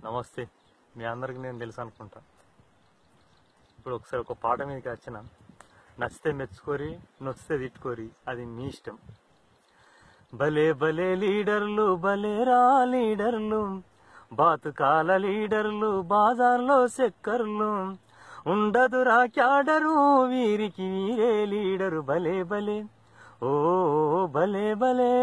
నమస్తే మీ అందరికి నేను తెలుసు అనుకుంటా ఇప్పుడు ఒకసారి ఒక పాట మీదకి వచ్చిన నచ్చితే మెచ్చుకోరి నొచ్చితే తిట్టుకోరి అది మీ ఇష్టం భలే భలే లీడర్లు భలే రా లీడర్లు బాతుకాల లీడర్లు బాజార్లో చక్కర్లు ఉండదురా క్యాడరు వీరికి వీరే లీడరు భలే భలే ఓ భలే భలే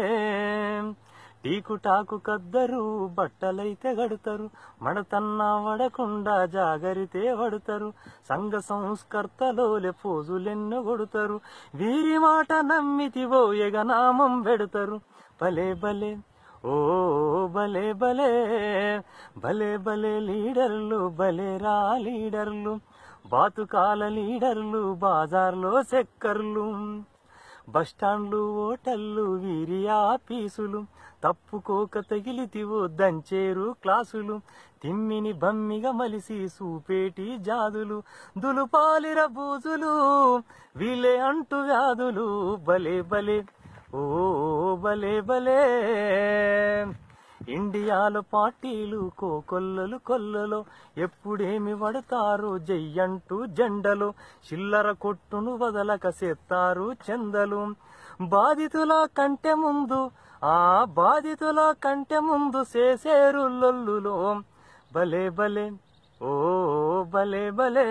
టీకు టాకు కద్దరు బట్టలైతే గడుతారు మడతన్నా వడకుండా జాగరితే వడుతారు సంఘ సంస్కర్తలోలే పోజులెన్నో కొడుతారు వీరి మాట నమ్మితివో ఎగనామం పెడతారు భలే భలే ఓ భలే భలే భలే భలే లీడర్లు భలే రా లీడర్లు బాతుకాల లీడర్లు బాజార్లో చక్కర్లు బస్టాండ్లు హోటళ్ళు వీరి ఆఫీసులు తప్పుకోక తగిలితివో దంచేరు క్లాసులు తిమ్మిని బమ్మిగా మలిసి సూపేటి జాదులు దులుపాలిర బూజులు వీలే అంటు వ్యాధులు భలే భలే ఓ భలే భలే ఇండియాలో పార్టీలు కోకొల్లలు కొల్లలో ఎప్పుడేమి పడతారు జయ్యంటూ జెండలు చిల్లర కొట్టును వదలక సెత్తారు చెందలు బాధితుల కంటే ముందు ఆ బాధితుల కంటే ముందు చేసేరు లొల్లులో భలే భలే ఓ భలే భలే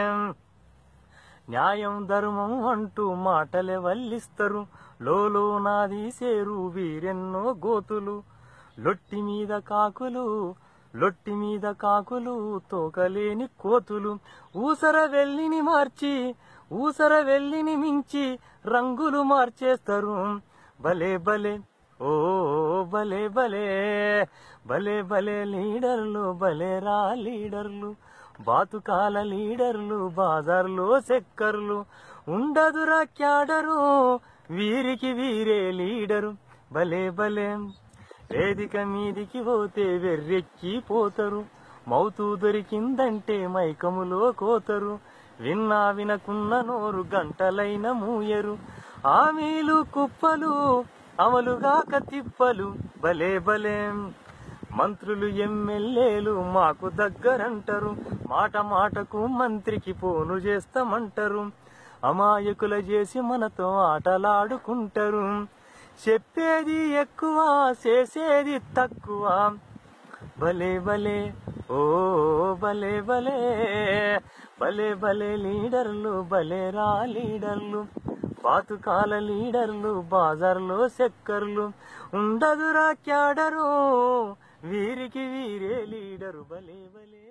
న్యాయం ధర్మం అంటూ మాటలే వల్లిస్తారు లోలో నాది సేరు వీరెన్నో గోతులు లొట్టి మీద కాకులు లొట్టి మీద కాకులు తోకలేని కోతులు ఊసర వెల్లిని మార్చి ఊసర వెల్లిని మించి రంగులు మార్చేస్తారు భలే భలే ఓ భలే భలే భలే భలే లీడర్లు భలే రా లీడర్లు బాతుకాల లీడర్లు బాజార్లో చక్కర్లు ఉండదురా క్యాడరు వీరికి వీరే లీడరు భలే భలే వేదిక మీదికి పోతే వెర్రెక్కి పోతారు మౌతు దొరికిందంటే మైకములో కోతరు విన్నా వినకున్న నోరు గంటలైన మూయరు ఆమీలు కుప్పలు అమలుగాక తిప్పలు భలే భలే మంత్రులు ఎమ్మెల్యేలు మాకు దగ్గరంటారు మాట మాటకు మంత్రికి ఫోను చేస్తామంటారు అమాయకుల చేసి మనతో ఆటలాడుకుంటారు చెప్పేది ఎక్కువ చేసేది తక్కువ భలే భలే ఓ భలే భలే భలే భలే లీడర్లు భలే రా లీడర్లు పాతుకాల లీడర్లు బాజార్లో చక్కర్లు ఉండదురా క్యాడరు వీరికి వీరే లీడరు భలే భలే